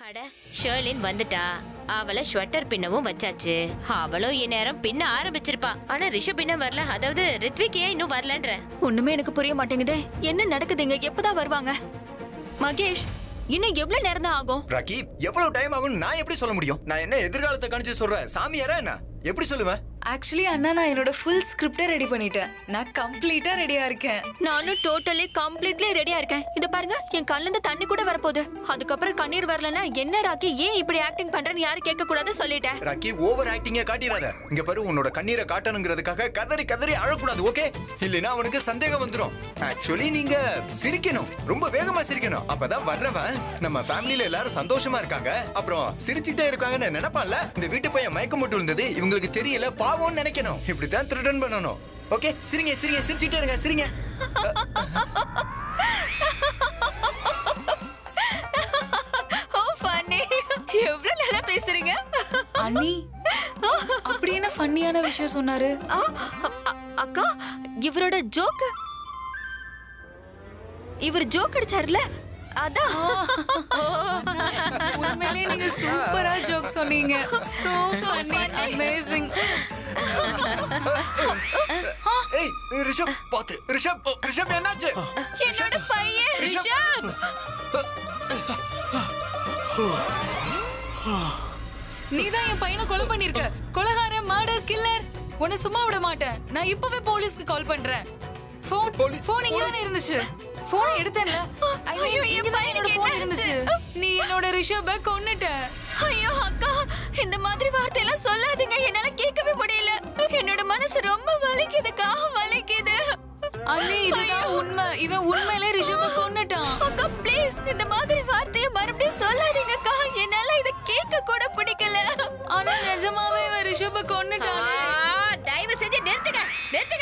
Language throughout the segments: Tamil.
அட ஷர்லின் வந்துட்டா அவளை ஸ்வெட்டர் பின்னவும் வச்சாச்சு அவளும் இந்நேரம் பின்ன ஆரம்பிச்சிருப்பா ஆனா ரிஷப் பின்ன வரல அதாவது ரித்விக் ஏன் இன்னும் வரலன்ற ஒண்ணுமே எனக்கு புரிய மாட்டேங்குதே என்ன நடக்குதுங்க எப்பதான் வருவாங்க மகேஷ் இன்னும் எவ்வளவு நேரம் தான் ஆகும் ரகீப் எவ்வளவு டைம் ஆகும்னு நான் எப்படி சொல்ல முடியும் நான் என்ன எதிர்காலத்தை கணிச்சு சொல்றேன் சாமியாரா என்ன எப்படி சொல்லுவேன் ஆக்சுவலி அண்ணா நான் என்னோட ஃபுல் ஸ்கிரிப்டை ரெடி பண்ணிட்டேன் நான் கம்ப்ளீட்டா ரெடியா இருக்கேன் நானும் டோட்டலி கம்ப்ளீட்லி ரெடியா இருக்கேன் இத பாருங்க என் கண்ணுல இருந்து தண்ணி கூட வரப்போகுது அதுக்கப்புறம் கண்ணீர் வரலன்னா என்ன ராக்கி ஏன் இப்படி ஆக்டிங் பண்றேன்னு யாரும் கேட்க கூடாது சொல்லிட்டேன் ரக்கி ஓவர் ஆக்டிங்க காட்டிடாத இங்க பாரு உன்னோட கண்ணீரை காட்டணுங்கிறதுக்காக கதறி கதறி அழக்கூடாது ஓகே இல்லைன்னா அவனுக்கு சந்தேகம் வந்துரும் ஆக்சுவலி நீங்க சிரிக்கணும் ரொம்ப வேகமா சிரிக்கணும் அப்பதான் வர்றவன் நம்ம ஃபேமிலில எல்லாரும் சந்தோஷமா இருக்காங்க அப்புறம் சிரிச்சுட்டே இருக்காங்கன்னு நினைப்பான்ல இந்த வீட்டு பையன் மயக்கம் மட்டும் இருந்தது இவங்களுக்கு தெரியல பாவம்னு நினைக்கணும் இப்படித்தான் த்ரிட்டன் பண்ணணும் ஓகே சிரிங்க சிரிங்க சிரிச்சுட்டே இருங்க சிரிங்க ஓ ஃபன்னி எவ்வளவு நல்லா பேசுறீங்க அண்ணி அப்படி என்ன ஃபன்னியான விஷயம் சொன்னாரு ஆ, அ- அ- அக்கா இவரோட ஜோக் இவர் ஜோக் அடிச்சாருல அதான் உண்மையிலேயே நீங்க சூப்பரா ஜோக் சொன்னீங்க சோ ஃபன்னி அமேசிங் ஏய் ரிஷப் பாத்து ரிஷப் ரிஷப் என்னாச்சு என்னோட பையன் ரிஷப் நீ தான் என் பையனை கொலை பண்ணிருக்க கொலகார மர்டர் கில்லர் உன்னை சும்மா விட மாட்டேன் நான் இப்பவே போலீஸ்க்கு கால் பண்றேன் ஃபோன் போலீஸ், ஃபோன் இங்க தானே இருந்துச்சு ஃபோன் எடுத்தேன்ல ஐ மீன் ஐயோ, என் இங்க தான் என்னோட பையனுக்கு ஃபோன் என்ன இருந்துச்சு நீ என்னோட ரிஷப கொன்னுட்ட ஐயோ அக்கா இந்த மாதிரி வார்த்தையெல்லாம் சொல்லாதீங்க என்னால கேட்கவே முடியல என்னோட மனசு ரொம்ப வலிக்குதுக்கா வலிக்குது அண்ணி இதுதான் உண்மை இவன் உண்மையிலே ரிஷப கொன்னுட்டான் அக்கா ப்ளீஸ் இந்த மாதிரி வார்த்தையை மறுபடியும் சொல்லாதீங்கக்கா என்னால இத கேட்க கூட பிடிக்கல ஆனா நிஜமாவே இவன் ரிஷப ஆ, கொன்னுட்டான் தயவு செஞ்சு நிறுத்துங்க நிறுத்துங்க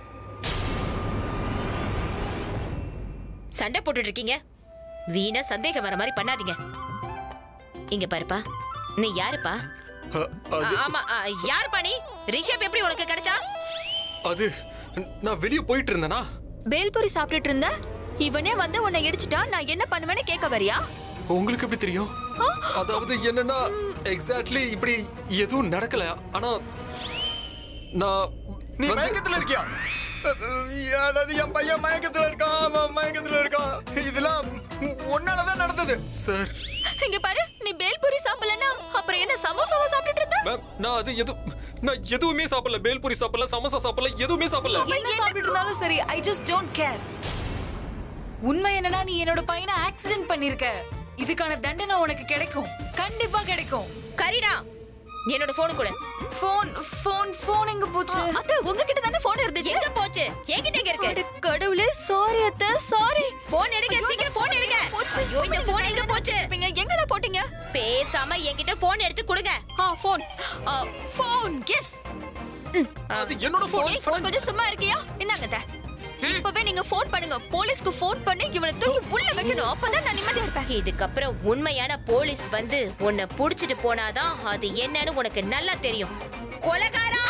சண்டை போட்டுட்டு இருக்கீங்க வீணா சந்தேகம் வர மாதிரி பண்ணாதீங்க இங்க பாருப்பா நீ யாருப்பா ஆமா ஆ, யாருப்பா நீ ரிஷப் எப்படி உனக்கு கிடைச்சா அது நான் வெளியே போயிட்டு இருந்தேனா பேல்பூரி சாப்பிட்டுட்டு இருந்த இவனே வந்து உன்னை இடிச்சிட்டா நான் என்ன பண்ணுவேன்னு கேட்க வரியா உங்களுக்கு எப்படி தெரியும் அதாவது என்னன்னா எக்ஸாக்ட்லி இப்படி எதுவும் நடக்கல ஆனா நான் நீ வந்து- மயக்கத்துல இருக்கியா அதாவது என் பையன் மயக்கத்துல இருக்கான் அவன் மயக்கத்துல இருக்கான் இதெல்லாம் ஒன்னாலதான் நடந்தது சார் இங்க பாரு நீ பேல்பூரி சாப்பிடலன்னா அப்புறம் என்ன சமோசாவா சாப்பிட்டுட்டு இருந்த மேம் நான் அது எது நான் எதுவுமே சாப்பிடல பேல்பூரி சாப்பிடல சமோசா சாப்பிடல எதுவுமே சாப்பிடல என்ன சாப்பிட்டுட்டு இருந்தாலும் சரி ஐ ஜஸ்ட் டோன்ட் கேர் உண்மை என்னன்னா நீ என்னோட பையனை ஆக்சிடென்ட் பண்ணிருக்க இதுக்கான தண்டனை உனக்கு கிடைக்கும் கண்டிப்பா கிடைக்கும் கரீனா என்னோட போனு கூட ஃபோன் ஃபோன் ஃபோன் எங்க போச்சு அத்தை உங்ககிட்ட தானே போன் இருந்துச்சு எங்க போச்சு என்கிட்ட எங்க இருக்கு அட கடவுளே சாரி அத்தை சாரி போன் எடுங்க சீக்கிரம் போன் எடுங்க ஐயோ இந்த போன் எங்க போச்சு நீங்க எங்கடா போட்டீங்க பேசாம என்கிட்ட போன் எடுத்து கொடுங்க ஆ போன் போன் எஸ் அது என்னோட போன் ஏய் கொஞ்சம் சும்மா இருக்கியா இந்தாங்க அத்தை. இப்பவே நீங்க போன் பண்ணுங்க போலீஸ்க்கு போன் பண்ணி இவனை தூக்கி உள்ள வைக்கணும் அப்பதான் நான் நிம்மதியா இருப்பேன் இதுக்கப்புறம் உண்மையான போலீஸ் வந்து உன்னை புடிச்சிட்டு போனாதான் அது என்னன்னு உனக்கு நல்லா தெரியும் கொலகாரா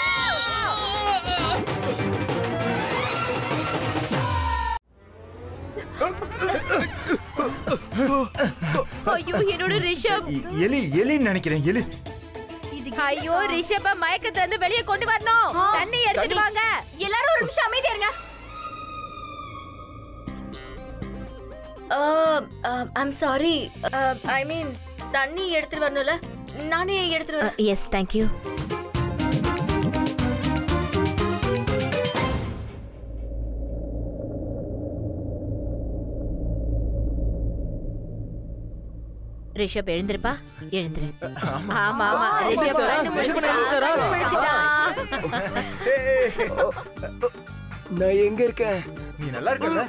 ஐயோ என்னோட ரிஷப் எலி எலின்னு நினைக்கிறேன் எலி ஐயோ ரிஷப மயக்கத்துல இருந்து வெளியே கொண்டு வரணும் தண்ணி எடுத்துட்டு வாங்க எல்லாரும் ஒரு நிமிஷம் அமைதியா இருங்க ஐம் சாரி ஐ மீன் தண்ணி எடுத்துட்டு வரணும்ல நானே எடுத்துட்டு வரேன் எஸ் தேங்க்யூ ரிஷப் எழுந்திருப்பா எழுந்திரு ஆமா ஆமா ரிஷப் கண்ணு முழிச்சிட்டான் கண்ணு முழிச்சிட்டான் நான் எங்க இருக்கேன் நீ நல்லா இருக்கல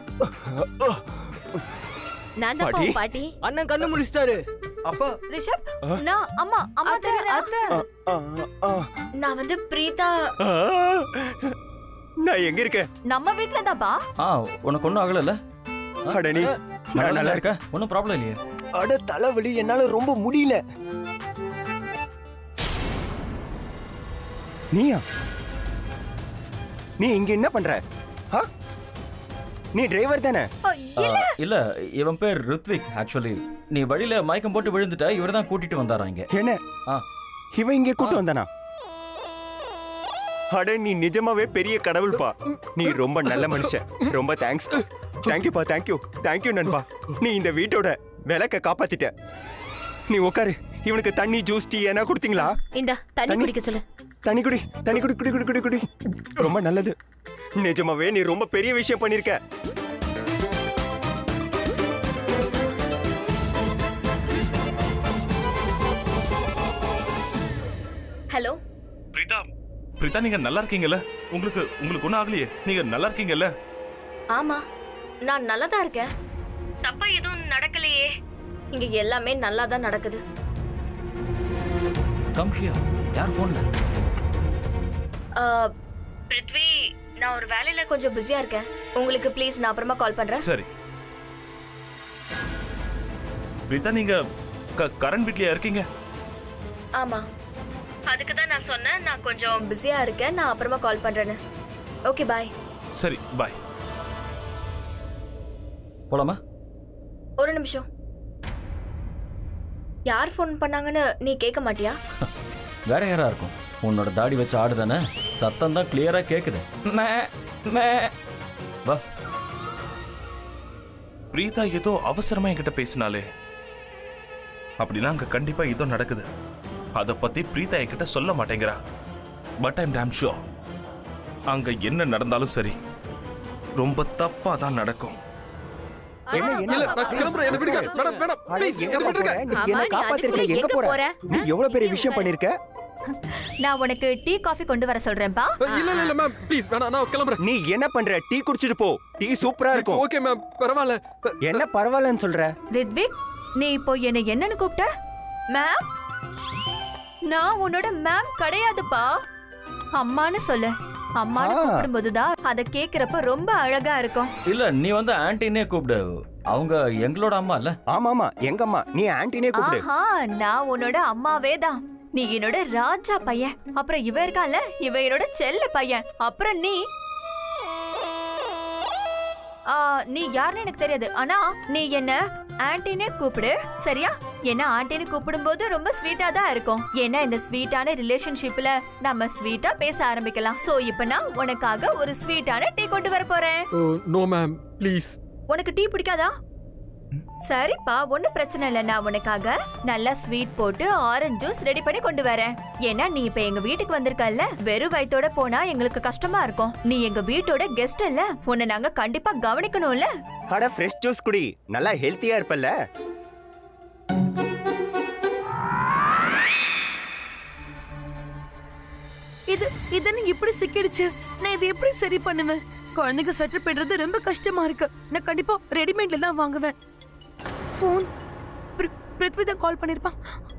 நான் தான் பாட்டி? பாட்டி அண்ணன் கண்ணு முடிச்சிட்டாரு அப்பா ரிஷப் நான் அம்மா அம்மா தெரியல ஆ, ஆ. நான் வந்து பிரீதா ஆ, நான் எங்க இருக்கேன் நம்ம வீட்ல தான்ப்பா ஆ உனக்கு ஒன்றும் ஆகலைல்ல அட நீ நான் நல்லா இருக்கேன் இருக்க ஒன்றும் ப்ராப்ளம் இல்லையே அட தலைவலி என்னால ரொம்ப முடியல நீயா நீ இங்க என்ன பண்ற ஆ? நீ டிரைவர் தானே ஆ, இல்ல இவன் பேர் ருத்விக் ஆக்சுவலி நீ வழியில மயக்கம் போட்டு விழுந்துட்ட இவர் தான் கூட்டிட்டு வந்தாரா இங்க என்ன ஆ. இவன் இங்க கூட்டு வந்தானா அட நீ நிஜமாவே பெரிய கடவுள்பா நீ ரொம்ப நல்ல மனுஷன் ரொம்ப தேங்க்ஸ் தேங்க்யூப்பா தேங்க்யூ தேங்க்யூ நண்பா நீ இந்த வீட்டோட விளக்க காப்பாத்திட்ட நீ உட்காரு இவனுக்கு தண்ணி ஜூஸ் டீ என்ன கொடுத்தீங்களா இந்தா தண்ணி தண்ணி. குடிக்க சொல்லு தண்ணி குடி தண்ணி குடி குடி குடி குடி குடி ரொம்ப நல்லது நிஜமாவே நீ ரொம்ப பெரிய விஷயம் பண்ணிருக்க ஹலோ பிரீதா பிரீதா நீங்க நல்லா இருக்கீங்கல்ல உங்களுக்கு உங்களுக்கு ஒன்றும் ஆகலையே நீங்க நல்லா இருக்கீங்கல்ல ஆமா நான் நல்லா தான் இருக்கேன் தப்பா எதுவும் நடக்கலையே இங்க எல்லாமே நல்லா தான் நடக்குது கம் ஹியர் யார் போன்ல ஆ, பிருத்வி நான் ஒரு வேலையில கொஞ்சம் பிஸியா இருக்கேன் உங்களுக்கு ப்ளீஸ் நான் அப்புறமா கால் பண்றேன் சரி பிரீதா நீங்க க- கரண் வீட்லயா இருக்கீங்க ஆமா அதுக்கு தான் நான் சொன்னேன் நான் கொஞ்சம் பிஸியா இருக்கேன் நான் அப்புறமா கால் பண்றேன்னு ஓகே பாய் சரி பாய் போலாமா ஒரு நிமிஷம் யார் ஃபோன் பண்ணாங்கன்னு நீ கேட்க மாட்டியா வேற யாரா இருக்கும் உன்னோட தாடி வச்சு ஆடுதானே சத்தம் தான் கிளியரா கேக்குது மே, மே. வா பிரீதா ஏதோ அவசரமா என்கிட்ட பேசினாலே அப்படின்னா அங்க கண்டிப்பா ஏதோ நடக்குது அத பத்தி பிரீதா என்கிட்ட சொல்ல மாட்டேங்கிறா பட் ஐம் டேம் ஷூர் அங்க என்ன நடந்தாலும் சரி ரொம்ப தப்பா தான் நடக்கும் என்ன என்ன இல்ல நான் கிளம்புறேன் என்ன விடுங்க மேடம் மேடம் அட, ப்ளீஸ் எங்க என்ன விடுங்க போற? நீ ஆமா, என்ன நீ காப்பாத்திருக்க அதுக்குள்ள எங்க எங்க போற போற? நீ எவ்வளவு பெரிய விஷயம் பண்ணிருக்க நான் உனக்கு டீ காஃபி கொண்டு வர சொல்றேன்ப்பா இல்ல இல்ல இல்ல மேம் ப்ளீஸ் வேணாம் நான் கிளம்புறேன் நீ என்ன பண்ற டீ குடிச்சிட்டு போ டீ சூப்பரா இருக்கும் ஓகே மேம் பரவாயில்ல என்ன பரவாயில்லன்னு சொல்ற ரித்விக் நீ இப்போ என்ன என்னன்னு கூப்பிட்ட மேம் நான் உன்னோட மேம் கிடையாதுப்பா அம்மான்னு சொல்லு அம்மான்னு ஆ. கூப்பிடும்போதுதான் அத கேக்குறப்ப ரொம்ப அழகா இருக்கும் இல்ல நீ வந்து ஆன்ட்டினே கூப்பிடு அவங்க எங்களோட அம்மா இல்ல ஆமா ஆமா எங்க அம்மா நீ ஆன்ட்டினே கூப்பிடு ஆஹா நான் உன்னோட அம்மாவே தான் நீ என்னோட ராஜா பையன் அப்புறம் இவ இருக்கான்ல இவ என்னோட செல்ல பையன் அப்புறம் நீ ஆ, நீ யாருன்னு எனக்கு தெரியாது ஆனா நீ என்ன ஆன்ட்டினே கூப்பிடு சரியா என்ன ஆன்ட்டின்னு கூப்பிடும்போது ரொம்ப ஸ்வீட்டா தான் இருக்கும் ஏன்னா இந்த ஸ்வீட்டான ரிலேஷன்ஷிப்ல நம்ம ஸ்வீட்டா பேச ஆரம்பிக்கலாம் சோ இப்ப நான் உனக்காக ஒரு ஸ்வீட்டான டீ கொண்டு வர போறேன் நோ மேம் ப்ளீஸ் உனக்கு டீ பிடிக்காதா சரிப்பா ஒண்ணும் பிரச்சனை இல்ல நான் உனக்காக நல்லா ஸ்வீட் போட்டு ஆரஞ்சு ஜூஸ் ரெடி பண்ணி கொண்டு வரேன் ஏன்னா நீ இப்ப எங்க வீட்டுக்கு வந்திருக்கல்ல வெறும் வயித்தோட போனா எங்களுக்கு கஷ்டமா இருக்கும் நீ எங்க வீட்டோட கெஸ்ட் இல்ல உன்னை நாங்க கண்டிப்பா கவனிக்கணும்ல அட ஃப்ரெஷ் ஜூஸ் குடி நல்லா ஹெல்த்தியா இருப்பல்ல இது இதன்னு இப்படி சிக்கிடுச்சு நான் இதை எப்படி சரி பண்ணுவேன் குழந்தைங்க ஸ்வெட்டர் பின்றது ரொம்ப கஷ்டமா இருக்கு நான் கண்டிப்பா ரெடிமேட்ல தான் வாங்குவேன் ஃபோன் பிருத்வி தான் கால் பண்ணிருப்பான்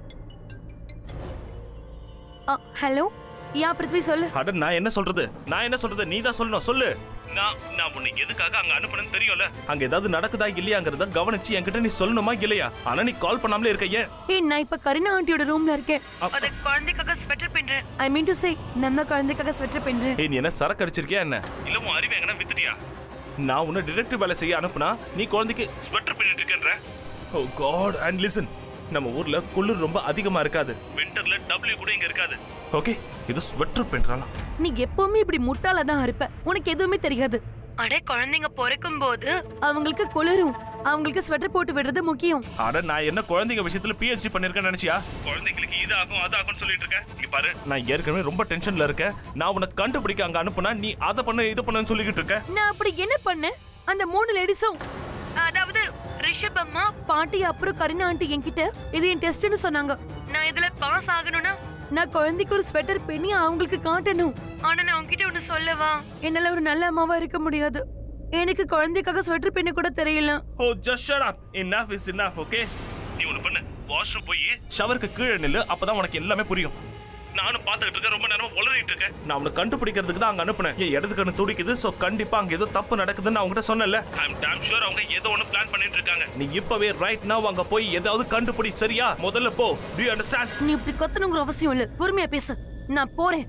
ஹலோ யா பிருத்வி சொல்லு அட நான் என்ன சொல்றது நான் என்ன சொல்றது நீ தான் சொல்லணும் சொல்லு நான் நான் உன்னை எதுக்காக அங்க அனுப்புனேன்னு தெரியும்ல அங்க ஏதாவது நடக்குதா இல்லையாங்கிறத கவனிச்சு என்கிட்ட நீ சொல்லணுமா இல்லையா ஆனா நீ கால் பண்ணாமலே இருக்க ஏன் ஏய் நான் இப்ப கருணா ஆண்டியோட ரூம்ல இருக்கேன் அப்ப- அது குழந்தைக்காக sweater பின்றேன் I mean to say நம்ம குழந்தைக்காக ஸ்வெட்டர் பின்றேன் ஏய் நீ என்ன சரக்கு அடிச்சிருக்கியா என்ன இல்ல உன் அறிவு எங்கன்னா வித்துட்டியா நான் உன்னை டிடெக்டிவ் வேலை செய்ய அனுப்புனா நீ குழந்தைக்கு ஸ்வெட்டர் பண்ணிட்டு இருக்கேன்ற ஓ காட் அண்ட் லிசன் நம்ம ஊர்ல குளிர் ரொம்ப அதிகமா இருக்காது விண்டர்ல டபிள்யூ கூட இங்க இருக்காது ஓகே இது ஸ்வெட்டர் பண்றாலாம் நீ எப்பவுமே இப்படி முட்டாளா தான் இருப்ப உனக்கு எதுவுமே தெரியாது அடே குழந்தைங்க பிறக்கும் போது அவங்களுக்கு குளிரும் அவங்களுக்கு ஸ்வெட்டர் போட்டு விடுறது முக்கியம் அட நான் என்ன குழந்தைங்க விஷயத்துல பிஹெச்டி பண்ணிருக்கேன்னு நினைச்சியா குழந்தைங்களுக்கு இது ஆகும் அது ஆகும்னு சொல்லிட்டு இருக்கேன் இங்க பாரு நான் ஏற்கனவே ரொம்ப டென்ஷன்ல இருக்கேன் நான் உன்னை கண்டுபிடிக்க அங்க அனுப்புனா நீ அதை பண்ண இது பண்ணுன்னு சொல்லிக்கிட்டு இருக்க நான் அப்படி என்ன பண்ணேன் அந்த மூணு லேடிஸும் அதாவது ரிஷப் அம்மா பாட்டி அப்புறம் கருணா ஆண்டி என்கிட்ட இது என் டெஸ்ட்னு சொன்னாங்க நான் இதுல பாஸ் ஆகணும்னா நான் குழந்தைக்கு ஒரு ஸ்வெட்டர் பண்ணி அவங்களுக்கு காட்டணும் ஆனா நான் உன்கிட்ட ஒண்ணு சொல்லவா என்னால ஒரு நல்ல அம்மாவா இருக்க முடியாது எனக்கு குழந்தைக்காக ஸ்வெட்டர் பின்ன கூட தெரியல oh just shut up enough is enough okay நீ ஒன்னு பண்ணு வாஷ்ரூம் போய் ஷவருக்கு கீழே நில்லு அப்பதான் உனக்கு எல்லாமே புரியும் நானும் பார்த்துக்கிட்டு இருக்கேன் ரொம்ப நேரமா உளறிட்டு இருக்கேன் நான் உன்னை கண்டுபிடிக்கிறதுக்கு தான் அங்க அனுப்புனேன் என் இடது கண்ணு துடிக்குது சோ கண்டிப்பா அங்க ஏதோ தப்பு நடக்குதுன்னு நான் உங்ககிட்ட சொன்னேன்ல ஐ அம் டாம் ஷூர் அவங்க ஏதோ ஒன்னு பிளான் பண்ணிட்டு இருக்காங்க நீ இப்பவே ரைட் நவ அங்க போய் ஏதாவது கண்டுபிடி சரியா முதல்ல போ டு யூ அண்டர்ஸ்டாண்ட் நீ இப்படி கொத்தணுங்கிற அவசியம் இல்ல பொறுமையா பேசு நான் போறேன்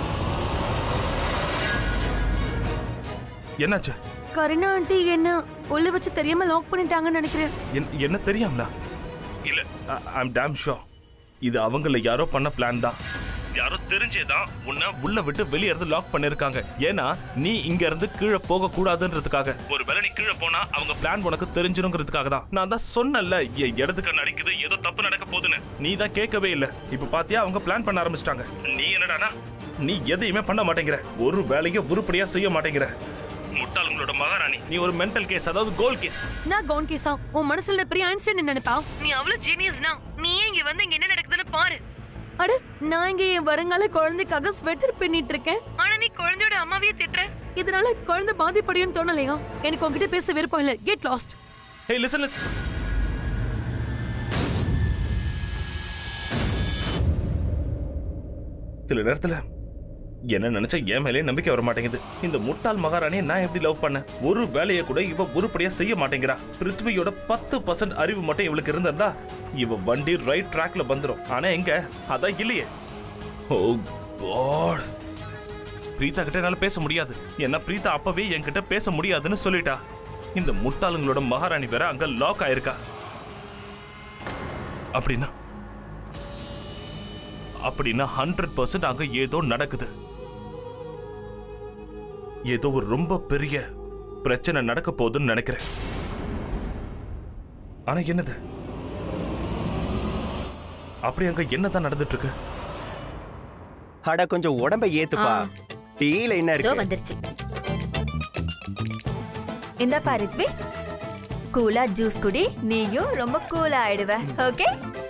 என்னாச்சு கருணா ஆண்டி என்ன உள்ள வச்சு தெரியாம லாக் பண்ணிட்டாங்கன்னு நினைக்கிறேன் என்- என்ன தெரியாமலா இல்ல ஐம் டேம் ஷோ இது அவங்கள யாரோ பண்ண பிளான் தான் யாரோ தெரிஞ்சேதான் உன்னை உள்ள விட்டு வெளிய இருந்து லாக் பண்ணிருக்காங்க ஏன்னா நீ இங்க இருந்து கீழே போக கூடாதுன்றதுக்காக ஒருவேளை நீ கீழே போனா அவங்க பிளான் உனக்கு தெரிஞ்சிருங்கிறதுக்காக தான் நான் தான் சொன்னல என் இடது கண் அடிக்குது ஏதோ தப்பு நடக்க போகுதுன்னு நீ தான் கேட்கவே இல்ல இப்ப பாத்தியா அவங்க பிளான் பண்ண ஆரம்பிச்சிட்டாங்க நீ என்னடானா நீ எதையுமே பண்ண மாட்டேங்கிற ஒரு வேலையை உருப்படியா செய்ய மாட்டேங்கிற முட்டாளுங்களோட மகாராணி நீ ஒரு மென்டல் கேஸ் அதாவது கோல் கேஸ் நான் கவுன் கேஸா உன் மனசுல பெரிய ஐன்ஸ்டைன் நினைப்பா நீ அவ்வளவு ஜீனியஸ்னா நீ ஏன் இங்க வந்து இங்க என்ன நடக்குதுன்னு பாரு அட நான் இங்க என் வருங்கால குழந்தைக்காக ஸ்வெட்டர் பின்னிட்டு இருக்கேன் ஆனா நீ குழந்தையோட அம்மாவையே திட்டுற இதனால குழந்தை பாதிப்படையும் தோணலையா எனக்கு உன்கிட்ட பேச விருப்பம் இல்ல கெட் லாஸ்ட் ஹே லிசன் சில நேரத்துல என்ன நினைச்சா என் மேலே நம்பிக்கை வர மாட்டேங்குது இந்த முட்டாள் மகாராணியை நான் எப்படி லவ் பண்ணேன் ஒரு வேலையை கூட இவ உருப்படியா செய்ய மாட்டேங்கிறா பிருத்வியோட பத்து பர்சன்ட் அறிவு மட்டும் இவளுக்கு இருந்திருந்தா இவ வண்டி ரைட் ட்ராக்ல வந்துரும் ஆனா எங்க அதான் இல்லையே ஓ காட் பிரீதா கிட்ட என்னால பேச முடியாது ஏன்னா பிரீதா அப்பவே என்கிட்ட பேச முடியாதுன்னு சொல்லிட்டா இந்த முட்டாளுங்களோட மகாராணி வேற அங்க லாக் ஆயிருக்கா அப்படின்னா அப்படின்னா ஹண்ட்ரட் பர்சன்ட் அங்க ஏதோ நடக்குது ஏதோ ஒரு ரொம்ப பெரிய பிரச்சனை நடக்க போகுதுன்னு நினைக்கிறேன் ஆனா என்னது அப்படி அங்க என்னதான் நடந்துட்டு இருக்கு அட கொஞ்சம் உடம்ப ஏத்துப்பா டீல என்ன இதோ இருக்கு வந்துருச்சு இந்த பாரித்வி கூலா ஜூஸ் குடி நீயும் ரொம்ப கூலா ஆயிடுவ ஓகே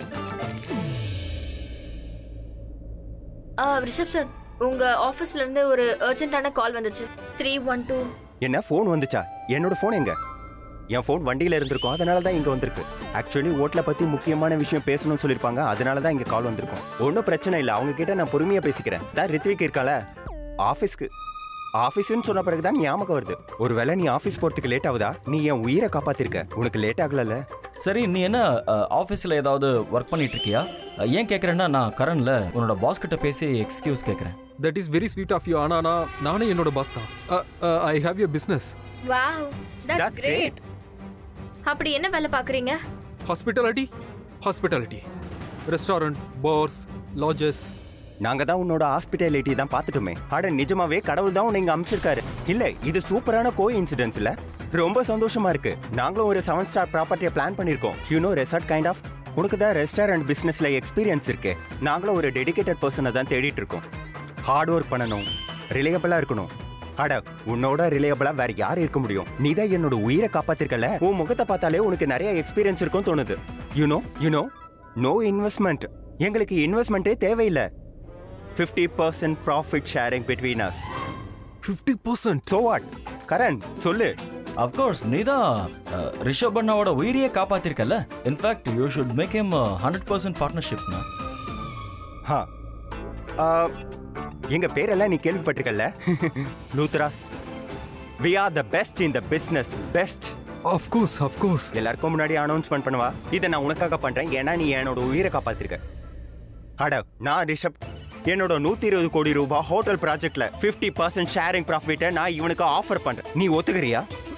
ரிஷப் சார் உங்க ஆபீஸ்ல இருந்து ஒரு அர்ஜென்ட்டான கால் வந்துச்சு த்ரீ ஒன் டூ என்ன ஃபோன் வந்துச்சா என்னோட ஃபோன் எங்க என் ஃபோன் வண்டியில இருந்திருக்கும் அதனால தான் இங்க வந்திருக்கு ஆக்சுவலி ஓட்ல பத்தி முக்கியமான விஷயம் பேசணும்னு சொல்லிருப்பாங்க அதனால தான் இங்க கால் வந்திருக்கும் ஒன்றும் பிரச்சனை இல்லை அவங்க கிட்ட நான் பொறுமையா பேசிக்கிறேன் தான் ரித்விக் இருக்கால ஆஃபீஸ்க்கு ஆஃபீஸ்னு சொன்ன பிறகு தான் ஞாபகம் வருது ஒருவேளை நீ ஆஃபீஸ் போறதுக்கு லேட் ஆகுதா நீ என் உயிரை காப்பாத்திருக்க உனக்கு லேட் ஆகலல்ல சரி நீ என்ன ஆஃபீஸில் ஏதாவது ஒர்க் பண்ணிட்டு இருக்கியா அஹ், ஏன் கேட்குறேன்னா நான் கரண்ல உன்னோட பாஸ் கிட்ட பேசி எக்ஸ்கியூஸ் கேட்குறேன் that is very sweet of you ஆனா நான் நானே என்னோட பாஸ் தான் I have you business wow That's that's great அப்படி என்ன வேலை பாக்குறீங்க hospitality hospitality restaurant bars lodges நாங்க தான் உன்னோட ஹாஸ்பிட்டாலிட்டி தான் பார்த்துட்டோமே அட நிஜமாவே கடவுள் தான் உன்னை இங்க அமைச்சிருக்காரு இல்ல இது சூப்பரான கோ இன்சிடென்ட்ஸ்ல ரொம்ப சந்தோஷமா இருக்கு நாங்களும் ஒரு செவன் ஸ்டார் ப்ராப்பர்ட்டியை பிளான் பண்ணிருக்கோம் யூனோ ரெசார்ட் கைண்ட் ஆஃப் உனக்கு தான் ரெஸ்டாரண்ட் பிசினஸ்ல எக்ஸ்பீரியன்ஸ் இருக்கு நாங்களும் ஒரு டெடிகேட்டட் பர்சனை தான் தேடிட்டு இருக்கோம் ஹார்ட் ஒர்க் பண்ணணும் ரிலையபிளா இருக்கணும் அட உன்னோட ரிலையபிளா வேற யார் இருக்க முடியும் நீ தான் என்னோட உயிரை காப்பாத்திருக்கல உன் முகத்தை பார்த்தாலே உனக்கு நிறைய எக்ஸ்பீரியன்ஸ் இருக்கும் தோணுது யூனோ யூனோ நோ இன்வெஸ்ட்மெண்ட் எங்களுக்கு இன்வெஸ்ட்மெண்ட்டே தேவையில்லை fifty percent profit sharing between us fifty percent so what Karan சொல்லு அஃப்கோர்ஸ் நீ தான் அஹ், ரிஷப் அண்ணாவோட உயிரியே காப்பாத்திருக்கல in fact you should make em hundred percent பார்ட்னர்ஷிப்னா ஹா ஆ, எங்க பேரெல்லாம் நீ கேள்விப்பட்டிருக்கல Luthras we are the best in the business best of course of course எல்லாருக்கும் முன்னாடி அனௌன்ஸ்மெண்ட் பண்ணுவா இதை நான் உனக்காக பண்றேன் ஏன்னா நீ என்னோட உயிரை காப்பாத்திருக்க அட நான் ரிஷப் என்னோட நூத்தி இருபது கோடி ரூபாய் ஹோட்டல் ப்ராஜெக்ட்ல 50% பர்சன்ட் ஷேரிங் ப்ராஃபிட்டை நான் இவனுக்கு ஆஃபர் பண்றேன் நீ ஒத்துக்கிறியா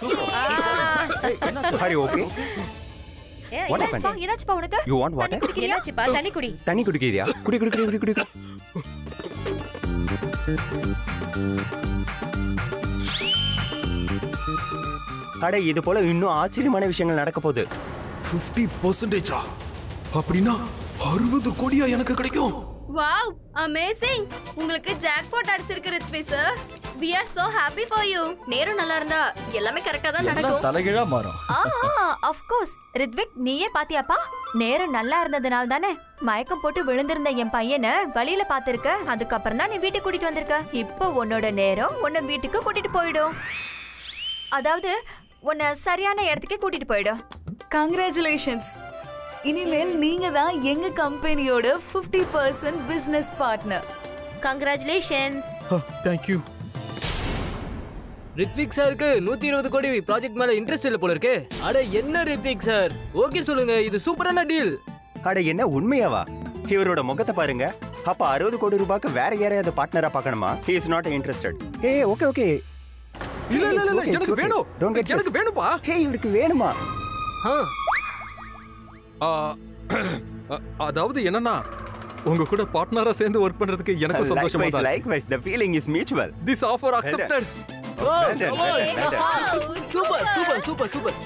ஹரி ஓகே ஏய், What என்னாச்சு? happened? என்னாச்சுப்பா உனக்கு யூ வாண்ட் வாட்டர் என்னாச்சுப்பா தண்ணி குடி தண்ணி குடிக்கிறியா குடி குடி குடி குடி குடி குடி. அட இது போல இன்னும் ஆச்சரியமான விஷயங்கள் நடக்க போகுது ஃபிஃப்டி பர்சன்டேஜா அப்படின்னா அறுபது கோடியா எனக்கு கிடைக்கும் வாவ் அமேசிங் உங்களுக்கு ஜாக்பாட் அடிச்சிருக்கு Rithvi sir we are so happy for you நேரம் நல்லா இருந்தா எல்லாமே கரெக்டா தான் எல்லாம் நடக்கும் தலைகீழா மாறும் ஆ ஆஃப் கோர்ஸ் ரித்விக் நீயே பாத்தியாப்பா நேரம் நல்லா இருந்ததுனால தானே மயக்கம் போட்டு விழுந்திருந்த என் பையனை வழியில பாத்திருக்க அதுக்கப்புறம் தான் நீ வீட்டுக்கு கூட்டிட்டு வந்திருக்க இப்போ உன்னோட நேரம் உன்னை வீட்டுக்கு கூட்டிட்டு போயிடும் அதாவது உன்னை சரியான இடத்துக்கு கூட்டிட்டு போயிடும் கங்க்ராச்சுலேஷன்ஸ் இனிமேல் நீங்க தான் எங்க கம்பெனியோட 50% percent business partner congratulations thank you Rithvik சாருக்கு நூத்தி இருபது கோடி ப்ராஜெக்ட் மேல இன்ட்ரெஸ்ட் இல்ல போல இருக்கு அட என்ன ரித்விக் சார் ஓகே சொல்லுங்க இது சூப்பரான டீல் அட என்ன உண்மையாவா இவரோட முகத்தை பாருங்க அப்ப அறுபது கோடி ரூபாய்க்கு வேற யாரையாவது பார்ட்னரா பார்க்கணுமா ஹி இஸ் நாட் இன்ட்ரெஸ்டட் ஏ ஓகே ஓகே இல்ல இல்ல இல்ல It's okay, it's எனக்கு okay. வேணும் Don't get எனக்கு this. வேணும்பா ஹே இவருக்கு வேணுமா ஆ, அ- அதாவது என்னன்னா உங்க கூட பார்ட்னரா சேர்ந்து ஒர்க் பண்றதுக்கு எனக்கு சந்தோஷமா Likewise, தான் likewise. The feeling is mutual. This offer accepted Brandon, Brandon, Brandon. Super super super super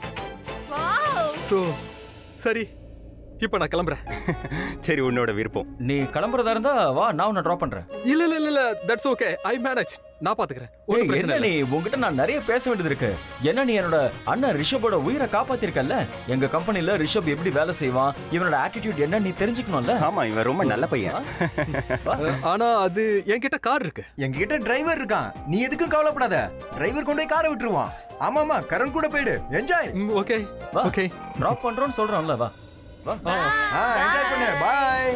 so சரி இப்போ நான் கிளம்புறேன் சரி உன்னோட விருப்பம் நீ கிளம்புறதா இருந்தா வா நான் உன்னை ட்ராப் பண்றேன் இல்ல இல்ல இல்ல இல்ல தட்ஸ் ஓகே ஐ மேனேஜ் நான் பாத்துக்கிறேன் ஏய், ஒண்ணும் பிரச்சனை என்ன இல்ல நீ உங்ககிட்ட நான் நிறைய பேச வேண்டியது இருக்கு என்ன நீ என்னோட அண்ணன் ரிஷபோட உயிரை காப்பாத்திருக்கல்ல எங்க கம்பெனில ரிஷப் எப்படி வேலை செய்வான் இவனோட ஆட்டிடியூட் என்ன நீ தெரிஞ்சுக்கணும்ல ஆமா இவன் ரொம்ப நல்ல பையன் ஆனா அது என்கிட்ட கார் இருக்கு எங்ககிட்ட டிரைவர் இருக்கான் நீ எதுக்கும் கவலைப்படாத டிரைவர் கொண்டு போய் காரை விட்டுருவான் ஆமா ஆமா கரண் கூட போயிடு என்ஜாய் ஓகே வா ஓகே ட்ராப் பண்றோம்னு சொல்றோம்ல வா வா ஆ என்ஜாய் பண்ணு பாய்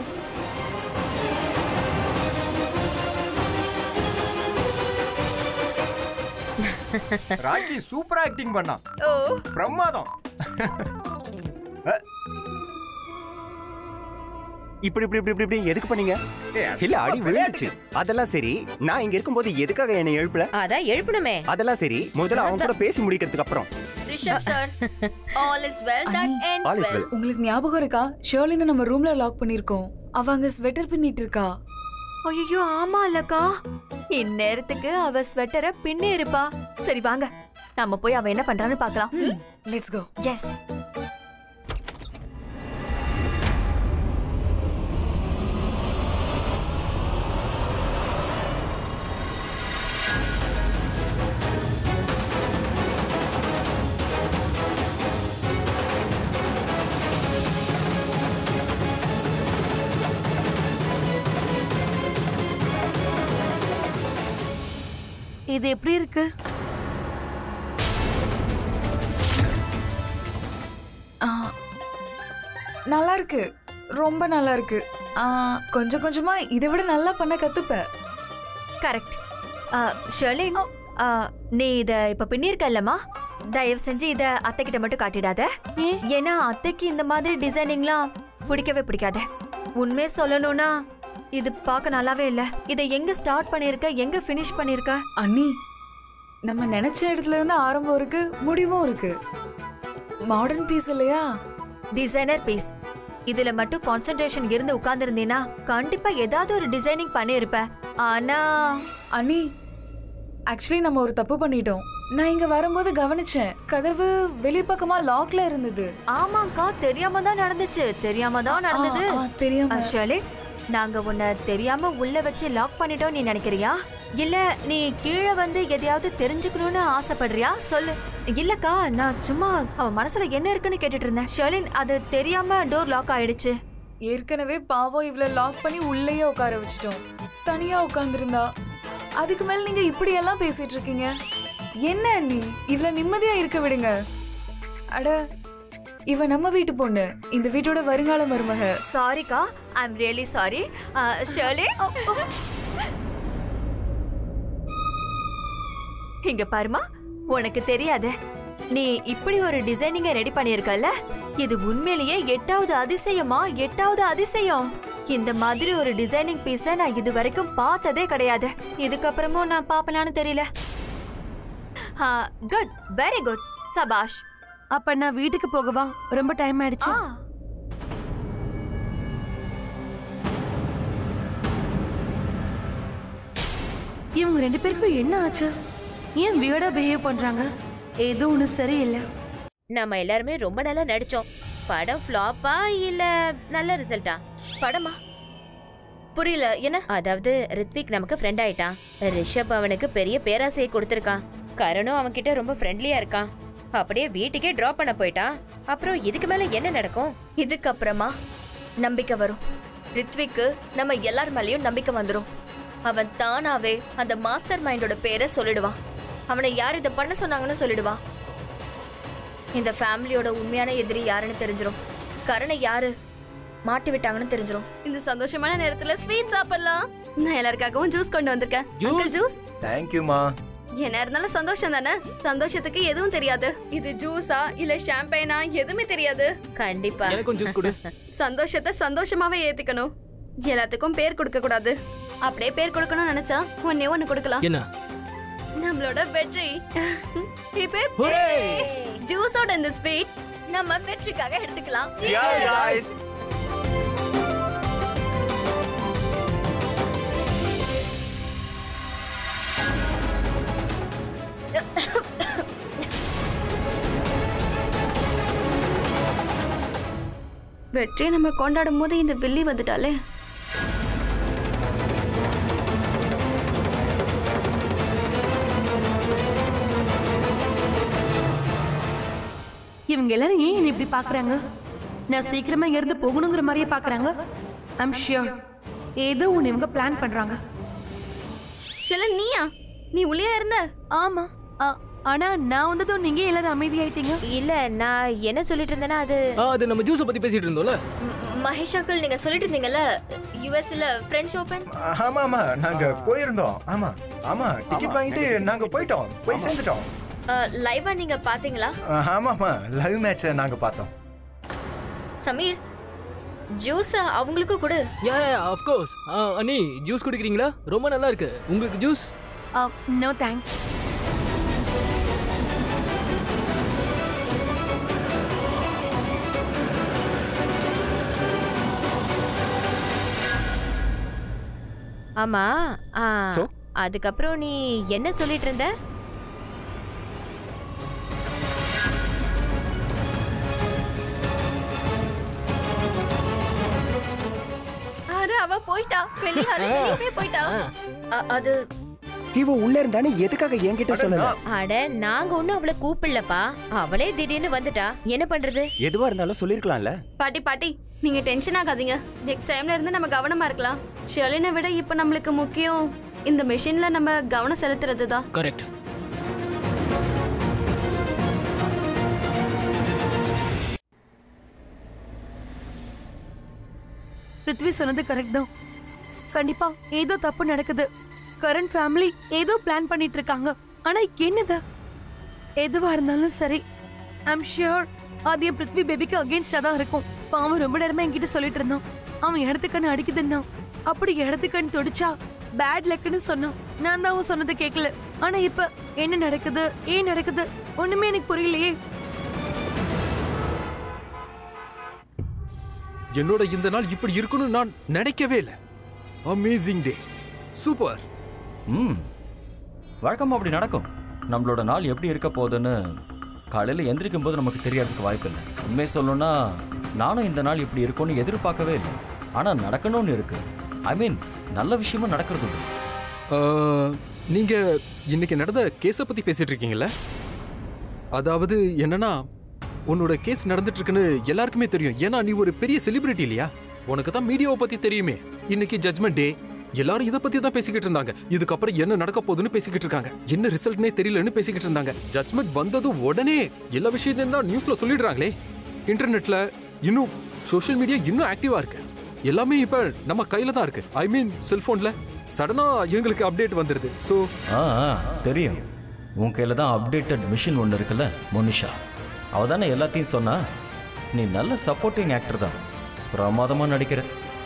ராக்கி சூப்பரா ஆக்டிங் பண்ணான் ஓ பிரமாதம் இப்படி இப்படி இப்படி இப்படி இப்படி எதுக்கு பண்ணீங்க ஏய், அது இல்ல அடி சும்மா விழுந்துச்சு அதெல்லாம் சரி நான் இங்க இருக்கும்போது எதுக்காக என்னை எழுப்பல அதான் எழுப்பணுமே அதெல்லாம் சரி முதல்ல அவன் கூட பேசி முடிக்கிறதுக்கு அப்புறம் Rishabh sir all is well that அண்ணி. ends All is well well. உங்களுக்கு ஞாபகம் இருக்கா ஷேர்லினை நம்ம ரூம்ல லாக் பண்ணிருக்கோம் அவ அங்க ஸ்வெட்டர் பின்னிட்டு இருக்கா ஐயோ ஆமா இல்லக்கா இந்நேரத்துக்கு அவ ஸ்வெட்டரை பின்னி இருப்பா சரி வாங்க நம்ம போய் அவ என்ன பண்றான்னு பார்க்கலாம் லெட்ஸ் கோ எஸ் இது எப்படி இருக்கு ஆ, நல்லா இருக்கு ரொம்ப நல்லா இருக்கு ஆ, கொஞ்சம் கொஞ்சமா இதை விட நல்லா பண்ண கத்துப்ப கரெக்ட் ஷர்லின் ஆ, நீ இத இப்ப பின்னிருக்கல்லம்மா தயவு செஞ்சு இத அத்தை கிட்ட மட்டும் காட்டிடாத ஏன்னா அத்தைக்கு இந்த மாதிரி டிசைனிங்லாம் பிடிக்கவே பிடிக்காத உண்மையை சொல்லணும்னா இது பார்க்க நல்லாவே இல்ல இதை எங்க ஸ்டார்ட் பண்ணிருக்க எங்க ஃபினிஷ் பண்ணிருக்க அண்ணி நம்ம நினைச்ச இடத்துல இருந்து ஆரம்பம் இருக்கு முடிவும் இருக்கு மாடர்ன் பீஸ் இல்லையா டிசைனர் பீஸ் இதுல மட்டும் கான்சென்ட்ரேஷன் இருந்து உட்கார்ந்திருந்தீனா கண்டிப்பா ஏதாவது ஒரு டிசைனிங் பண்ணிருப்ப ஆனா அண்ணி ஆக்சுவலி நம்ம ஒரு தப்பு பண்ணிட்டோம் நான் இங்க வரும்போது கவனிச்சேன் கதவு வெளிப்பக்கமா லாக்ல இருந்தது ஆமாக்கா தெரியாம தான் நடந்துச்சு தெரியாம தான் நடந்தது ஆ, ஆ, தெரியாம. ஷர்லி நாங்க உன்னை தெரியாம உள்ள வச்சு லாக் பண்ணிட்டோம் நீ நினைக்கிறியா இல்ல நீ கீழே வந்து எதையாவது தெரிஞ்சுக்கணும்னு ஆசைப்படுறியா சொல்லு இல்லக்கா நான் சும்மா அவன் மனசுல என்ன இருக்குன்னு கேட்டுட்டு இருந்தேன் ஷர்லின் அது தெரியாம டோர் லாக் ஆயிடுச்சு ஏற்கனவே பாவம் இவள லாக் பண்ணி உள்ளேயே உட்கார வச்சுட்டோம் தனியா உட்கார்ந்திருந்தா அதுக்கு மேல நீங்க இப்படி எல்லாம் பேசிட்டு இருக்கீங்க என்ன அண்ணி இவள நிம்மதியா இருக்க விடுங்க அட இவ நம்ம வீட்டு பொண்ணு இந்த வீட்டோட வருங்கால மருமக Sarika I am really sorry Shirley இங்க பாருமா உனக்கு தெரியாது நீ இப்படி ஒரு டிசைனிங்க ரெடி பண்ணியிருக்கல்ல இது உண்மையிலேயே எட்டாவது அதிசயமா எட்டாவது அதிசயம் இந்த மாதிரி ஒரு டிசைனிங் பீஸ நான் இது வரைக்கும் பார்த்ததே கிடையாது இதுக்கப்புறமும் நான் பாப்பலான்னு தெரியல குட் வெரி குட் சபாஷ் அப்ப நான் வீட்டுக்கு போகவா ரொம்ப டைம் ஆயிடுச்சு ஆ இவங்க ரெண்டு பேருக்கும் என்ன ஆச்சு ஏன் வியர்டா பிஹேவ் பண்றாங்க ஏதோ ஒண்ணு சரியில்லை நம்ம எல்லாருமே ரொம்ப நல்லா நடிச்சோம் படம் ஃப்ளாப்பா இல்ல நல்ல ரிசல்ட்டா படமா புரியல என்ன அதாவது ரித்விக் நமக்கு ஃப்ரெண்ட் ஆயிட்டான் ரிஷப் அவனுக்கு பெரிய பேராசையை கொடுத்திருக்கான் கரணும் அவன்கிட்ட ரொம்ப ஃப்ரெண்ட்லியா இருக்கான் அப்படியே வீட்டுக்கே டிராப் பண்ண போயிட்டான் அப்புறம் இதுக்கு மேல என்ன நடக்கும் இதுக்கப்புறமா நம்பிக்கை வரும் ரித்விக்கு நம்ம எல்லார் மேலயும் நம்பிக்கை வந்துரும் அவன் தானாவே அந்த மாஸ்டர் மைண்டோட பேரை சொல்லிடுவான் அவனை யார் இதை பண்ண சொன்னாங்கன்னு சொல்லிடுவான் இந்த ஃபேமிலியோட உண்மையான எதிரி யாருன்னு தெரிஞ்சிரும் கரணை யாரு மாட்டி விட்டாங்கன்னு தெரிஞ்சிரும் இந்த சந்தோஷமான நேரத்துல ஸ்வீட் சாப்பிடலாம் நான் எல்லாருக்காகவும் ஜூஸ் கொண்டு வந்திருக்கேன் அங்கிள் ஜூஸ் தேங்க்யூமா என்ன இருந்தாலும் சந்தோஷம் தானே சந்தோஷத்துக்கு எதுவும் தெரியாது இது ஜூஸா இல்ல ஷாம்பைனா எதுவுமே தெரியாது கண்டிப்பா எனக்கும் ஜூஸ் கொடு சந்தோஷத்தை சந்தோஷமாவே ஏத்துக்கணும் எல்லாத்துக்கும் பேர் கொடுக்க கூடாது அப்படியே பேர் கொடுக்கணும்னு நினைச்சா ஒன்னே ஒண்ணு கொடுக்கலாம் என்ன நம்மளோட வெற்றி இப்ப Hooray! ஜூஸோட இந்த ஸ்வீட் நம்ம வெற்றிக்காக எடுத்துக்கலாம் Cheers, guys. வெற்றியை நம்ம கொண்டாடும் போது இந்த வில்லி வந்துட்டாலே இவங்க எல்லாரும் ஏன் என்னை இப்படி பாக்குறாங்க நான் சீக்கிரமா இருந்து போகணுங்கிற மாதிரியே பாக்குறாங்க ஐம் ஷியோர் ஏதோ ஒன்று இவங்க பிளான் பண்றாங்க சில நீயா நீ உள்ளே இருந்த ஆமா ஆ, ஆனா நான் வந்ததும் நீங்க எல்லாரும் அமைதியாயிட்டீங்க இல்ல நான் என்ன சொல்லிட்டு இருந்தேன்னா அது ஆ, அது நம்ம ஜூஸை பத்தி பேசிட்டு இருந்தோம்ல மகேஷ் அங்கிள் நீங்க சொல்லிட்டு இருந்தீங்கல்ல யுஎஸ்ல பிரெஞ்ச் ஓபன் ஆமா ஆமா நாங்க போயிருந்தோம் ஆமா ஆமா டிக்கெட் வாங்கிட்டு நாங்க போயிட்டோம் போய் சேர்ந்துட்டோம் லைவா நீங்க பாத்தீங்களா ஆமாமா லைவ் மேட்ச் நாங்க பார்த்தோம் சமீர் ஜூஸ் அவங்களுக்கு கொடு யா ஆஃப் கோர்ஸ் அண்ணி ஜூஸ் குடிக்கிறீங்களா ரொம்ப நல்லா இருக்கு உங்களுக்கு ஜூஸ் நோ தேங்க்ஸ் ஆமா ஆ, So? அதுக்கப்புறம் நீ என்ன சொல்லிட்டு இருந்த அட அவ போயிட்டா வெளிய வெளியே போயிட்டா அ- அது இவ உள்ள இருந்தானே எதுக்காக என்கிட்ட சொல்லல அட நாங்க ஒண்ணும் அவளை கூப்பிடலப்பா அவளே திடீர்னு வந்துட்டா என்ன பண்றது எதுவா இருந்தாலும் சொல்லிருக்கலாம்ல பாட்டி பாட்டி நீங்க டென்ஷன் ஆகாதீங்க நெக்ஸ்ட் டைம்ல இருந்து நம்ம கவனமா இருக்கலாம் ஷெலினை விட இப்ப நம்மளுக்கு முக்கியம் இந்த மெஷின்ல நம்ம கவனம் செலுத்துறது தான் கரெக்ட் பிருத்வி சொன்னது கரெக்ட் தான் கண்டிப்பா ஏதோ தப்பு நடக்குது கரண்ட் ஃபேமிலி ஏதோ பிளான் பண்ணிட்டு இருக்காங்க ஆனா என்னது எதுவா இருந்தாலும் சரி ஐம் ஷியோர் அது என் பிருத்வி பேபிக்கு அகேன்ஸ்டா தான் இருக்கும் பாவம் ரொம்ப நேரமா என்கிட்ட சொல்லிட்டு இருந்தான் அவன் இடத்துக்கண்ணு அடிக்குதுன்னா அப்படி இடத்துக்கண்ணு தொடிச்சா பேட் லக்குன்னு சொன்னான் நான் தான் அவன் சொன்னதை கேட்கல ஆனா இப்ப என்ன நடக்குது ஏன் நடக்குது ஒண்ணுமே எனக்கு புரியலையே என்னோட இந்த நாள் இப்படி இருக்கும்னு நான் நினைக்கவே இல்லை அமேசிங் டே சூப்பர் ம் வழக்கமாக அப்படி நடக்கும் நம்மளோட நாள் எப்படி இருக்க போகுதுன்னு காலையில் எந்திரிக்கும் போது நமக்கு தெரியறதுக்கு வாய்ப்பு இல்லை உண்மையை சொல்லணும்னா நானும் இந்த நாள் இப்படி இருக்கும்னு எதிர்பார்க்கவே இல்லை ஆனால் நடக்கணும்னு இருக்கு ஐ மீன் நல்ல விஷயமும் நடக்கிறது உண்டு நீங்க இன்னைக்கு நடந்த கேஸை பத்தி பேசிட்டு இருக்கீங்கல்ல அதாவது என்னன்னா உன்னோட கேஸ் நடந்துட்டு இருக்குன்னு எல்லாருக்குமே தெரியும் ஏன்னா நீ ஒரு பெரிய செலிபிரிட்டி இல்லையா உனக்கு தான் மீடியாவை பத்தி தெரியுமே இன்னைக்கு ஜட்மெண்ட் டே எல்லாரும் இதை பத்தி தான் பேசிக்கிட்டு இருந்தாங்க இதுக்கப்புறம் என்ன நடக்க போகுதுன்னு பேசிக்கிட்டு இருக்காங்க என்ன ரிசல்ட்னே தெரியலன்னு பேசிக்கிட்டு இருந்தாங்க ஜட்மெண்ட் வந்ததும் உடனே எல்லா விஷயத்தையும் தான் நியூஸ்ல சொல்லிடுறாங்களே இன்டர்நெட்ல இன்னும் சோஷியல் மீடியா இன்னும் ஆக்டிவா இருக்கு எல்லாமே இப்ப நம்ம கையில தான் இருக்கு ஐ மீன் செல்போன்ல சடனா எங்களுக்கு அப்டேட் வந்துருது ஸோ ஆ ஆ, தெரியும் உன் கையில் தான் அப்டேட்டட் மிஷின் ஒன்று இருக்குல்ல மோனிஷா அவ தானே எல்லாத்தையும் சொன்னா நீ நல்ல சப்போர்ட்டிங் ஆக்டர் தான் பிரமாதமாக நடிக்கிற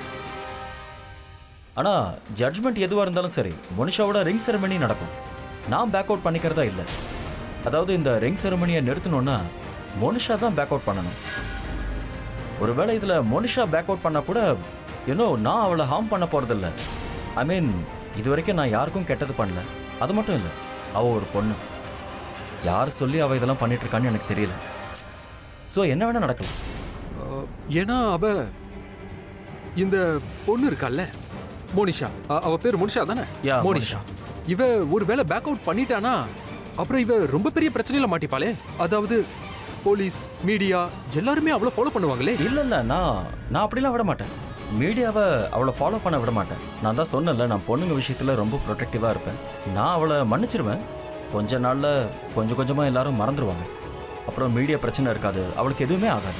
ஆனால் ஜட்ஜ்மெண்ட் எதுவாக இருந்தாலும் சரி மோனிஷாவோட ரிங் செரமனி நடக்கும் நான் பேக் அவுட் பண்ணிக்கிறதா இல்லை அதாவது இந்த ரிங் செரமனியை நிறுத்தணும்னா மோனிஷா தான் பேக் அவுட் பண்ணணும் ஒருவேளை இதில் மோனிஷா பேக் அவுட் பண்ணால் கூட இன்னும் நான் அவளை ஹார்ம் பண்ண போகிறதில்ல ஐ மீன் இது வரைக்கும் நான் யாருக்கும் கெட்டது பண்ணல அது மட்டும் இல்லை அவள் ஒரு பொண்ணு யார் சொல்லி அவள் இதெல்லாம் பண்ணிட்டு இருக்கான்னு எனக்கு தெரியல ஸோ என்ன வேணால் நடக்கலாம் ஏன்னா அவ இந்த பொண்ணு இருக்கால்ல மோனிஷா அ- அவ பேர் மோனிஷா தானே Yeah, மோனிஷா இவ ஒருவேளை பேக் அவுட் பண்ணிட்டானா அப்புறம் இவ ரொம்ப பெரிய பிரச்சனையில மாட்டிப்பாளே அதாவது போலீஸ் மீடியா எல்லாருமே அவளை ஃபாலோ பண்ணுவாங்களே இல்லை இல்லை நான் நான் அப்படிலாம் விட மாட்டேன் மீடியாவை அவளை ஃபாலோ பண்ண விட மாட்டேன் நான் தான் சொன்னேன்ல நான் பொண்ணுங்க விஷயத்தில் ரொம்ப ப்ரொடெக்டிவாக இருப்பேன் நான் அவளை மன்னிச்சிருவேன் கொஞ்ச நாளில் கொஞ்சம் கொஞ்சமாக எல்லாரும் மறந்துடுவாங்க அப்புறம் மீடியா பிரச்சனை இருக்காது அவளுக்கு எதுவுமே ஆகாது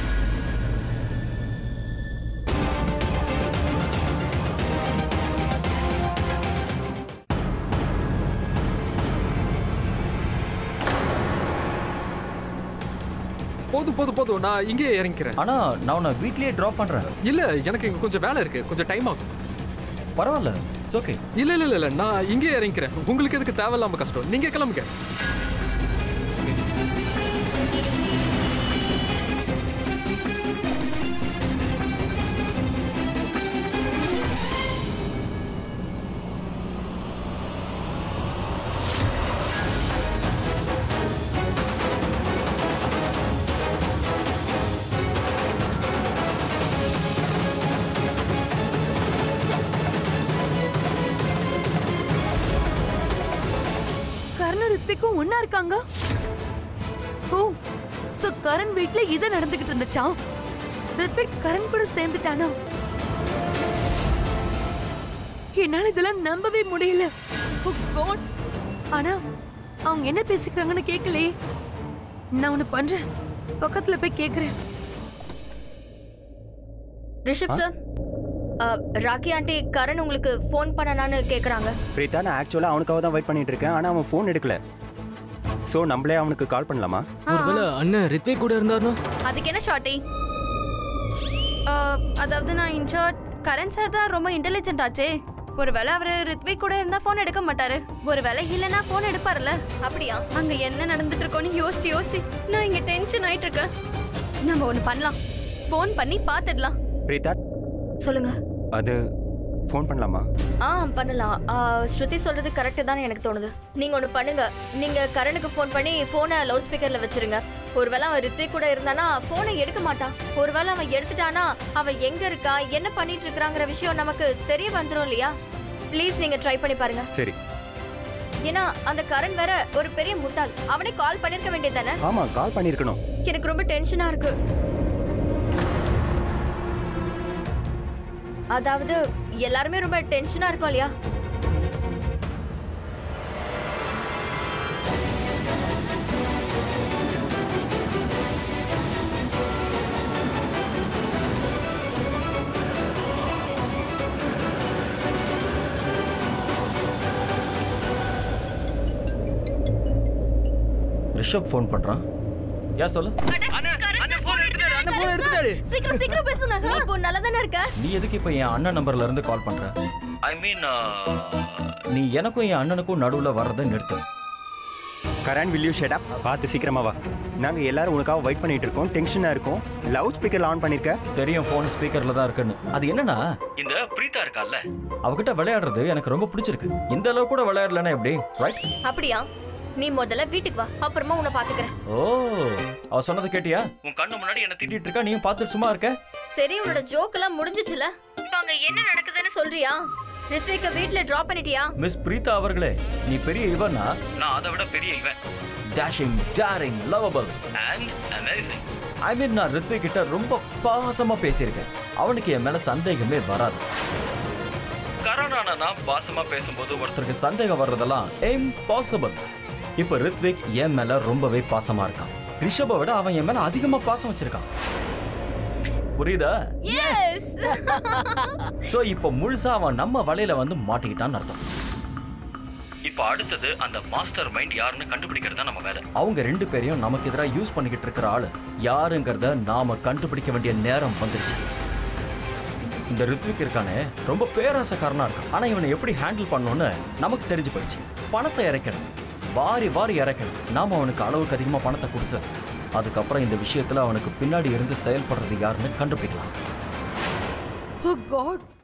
போதும் போதும் போதும் நான் இங்கேயே இறங்கிக்கிறேன் ஆனால் நான் உன்னை வீட்லயே ட்ராப் பண்ணுறேன் இல்ல எனக்கு இங்க கொஞ்சம் வேலை இருக்கு கொஞ்சம் டைம் ஆகும் பரவாயில்ல இட்ஸ் ஓகே இல்ல இல்ல இல்ல, இல்ல நான் இங்கே இறங்கிக்கிறேன் உங்களுக்கு எதுக்கு தேவையில்லாம கஷ்டம் நீங்க கிளம்புங்க கரண் ரித்விக்கும் ஒன்னா இருக்காங்க ஓ சோ கரண் வீட்ல இது நடந்துகிட்டு இருந்துச்சா ரித்விக் கரண் கூட சேர்ந்துட்டானா என்னால இதெல்லாம் நம்பவே முடியல ஓ காட் ஆனா அவங்க என்ன பேசிக்கிறாங்கன்னு கேட்கலையே நான் ஒண்ணு பண்றேன் பக்கத்துல போய் கேக்குறேன் Rishabh sir Rocky aunty Karan உங்களுக்கு ஃபோன் பண்ணனான்னு கேக்குறாங்க பிரீதா நான் ஆக்சுவலாக அவனுக்காக தான் வெயிட் பண்ணிட்டு இருக்கேன் ஆனால் அவன் ஃபோன் எடுக்கல ஸோ நம்மளே அவனுக்கு கால் பண்ணலாமா ஒருவேளை அண்ணன் ரித்விக் கூட இருந்தாருன்னா அதுக்கு என்ன ஷார்ட்டி அதாவது நான் இன்ஷார்ட் கரண் சார் தான் ரொம்ப இன்டெலிஜென்ட் ஆச்சே ஒருவேளை அவரு ரித்விக் கூட இருந்தா போன் எடுக்க மாட்டாரு ஒருவேளை இல்லனா போன் எடுப்பாருல்ல அப்படியா அங்க என்ன நடந்துட்டு இருக்கோன்னு யோசிச்சு யோசிச்சு நான் இங்க டென்ஷன் ஆயிட்டு இருக்கேன் நம்ம ஒண்ணு பண்ணலாம் போன் பண்ணி பாத்துடலாம் பிரீதா சொல்லுங்க அது ஃபோன் பண்ணலாமா ஆ பண்ணலாம் ஆ, ஸ்ருதி சொல்றது கரெக்ட் தான் எனக்கு தோணுது நீங்க ஒண்ணு பண்ணுங்க நீங்க கரணுக்கு ஃபோன் பண்ணி போனை லவுட் ஸ்பீக்கர்ல வச்சிருங்க ஒருவேளை அவன் ரித்விக் கூட இருந்தானா போனை எடுக்க மாட்டான் ஒருவேளை அவன் எடுத்துட்டானா அவன் எங்க இருக்கா என்ன பண்ணிட்டு இருக்காங்கிற விஷயம் நமக்கு தெரிய வந்துரும் இல்லையா ப்ளீஸ் நீங்க ட்ரை பண்ணி பாருங்க சரி ஏன்னா அந்த கரண் வேற ஒரு பெரிய முட்டாள் அவனே கால் பண்ணிருக்க வேண்டியது தானே ஆமாம் கால் பண்ணியிருக்கணும் எனக்கு ரொம்ப டென்ஷனா இருக்கு அதாவது எல்லாருமே ரொம்ப டென்ஷனா இருக்கோம் இல்லையா ரிஷப் ஃபோன் பண்றான் ஏன் சொல்லு சீக்கிரம் சீக்கிரம் பேசுங்க நீ இப்போ நல்லா தானே இருக்க நீ எதுக்கு இப்போ என் அண்ணன் நம்பர்ல இருந்து கால் பண்ற ஐ மீன் நீ எனக்கும் என் அண்ணனுக்கும் நடுவுல வர்றதை நிறுத்து Karan will you shut up பார்த்து சீக்கிரமா வா நாங்கள் எல்லாரும் உனக்காக வெயிட் பண்ணிட்டு இருக்கோம் டென்ஷனாக இருக்கோம் லவுட் ஸ்பீக்கர் ஆன் பண்ணிருக்க தெரியும் ஃபோன் ஸ்பீக்கர்ல தான் இருக்குன்னு அது என்னன்னா இந்த பிரீதா இருக்கால்ல அவகிட்ட விளையாடுறது எனக்கு ரொம்ப பிடிச்சிருக்கு இந்த அளவு கூட விளையாடலன்னா எப்படி ரைட் அப்படியா நீ முதல்ல வீட்டுக்கு வா அப்புறமா உன்னை பாத்துக்கிறேன் ஓ அவ சொன்னதை கேட்டியா உன் கண்ணு முன்னாடி என்ன திட்டிட்டு இருக்கா நீயும் பார்த்து சும்மா இருக்க சரி உன்னோட ஜோக் எல்லாம் முடிஞ்சுச்சுல இப்போ அங்க என்ன நடக்குதுன்னு சொல்றியா ரித்விக்க வீட்ல டிராப் பண்ணிட்டியா மிஸ் பிரீதா அவர்களே நீ பெரிய இவனா நான் அதை விட பெரிய இவன் dashing daring lovable and amazing I mean நான் ரித்விக் கிட்ட ரொம்ப பாசமா பேசியிருக்கேன் அவனுக்கு என் மேல சந்தேகமே வராது கரோனான நான் பாசமா பேசும்போது ஒருத்தருக்கு சந்தேகம் வர்றதெல்லாம் இம்பாசிபிள் இப்ப ரித்விக் என் மேல ரொம்பவே பாசமா இருக்கான் ரிஷபை விட அவன் என் மேல அதிகமா பாசம் வச்சிருக்கான் புரியுதா எஸ் சோ இப்போ முழுசா அவன் நம்ம வலையில வந்து மாட்டிக்கிட்டான்னு அர்த்தம் இப்போ அடுத்தது அந்த மாஸ்டர் மைண்ட் யாருன்னு கண்டுபிடிக்கிறது தான் நம்ம வேலை அவங்க ரெண்டு பேரையும் நமக்கு எதிராக யூஸ் பண்ணிக்கிட்டு இருக்கிற ஆளு யாருங்கிறத நாம கண்டுபிடிக்க வேண்டிய நேரம் வந்துருச்சு இந்த ரித்விக் இருக்கானே ரொம்ப பேராசக்காரனா இருக்கான் ஆனா இவனை எப்படி ஹேண்டில் பண்ணணும்னு நமக்கு தெரிஞ்சு போயிடுச்சு பணத்தை இறக்கணும் வாரி வாரி இறக்கணும் நாம அவனுக்கு அளவுக்கு அதிகமா பணத்தை கொடுத்து அதுக்கப்புறம் இந்த விஷயத்துல அவனுக்கு பின்னாடி இருந்து செயல்படுறது யாருன்னு கண்டுபிடிக்கலாம் ஓ காட்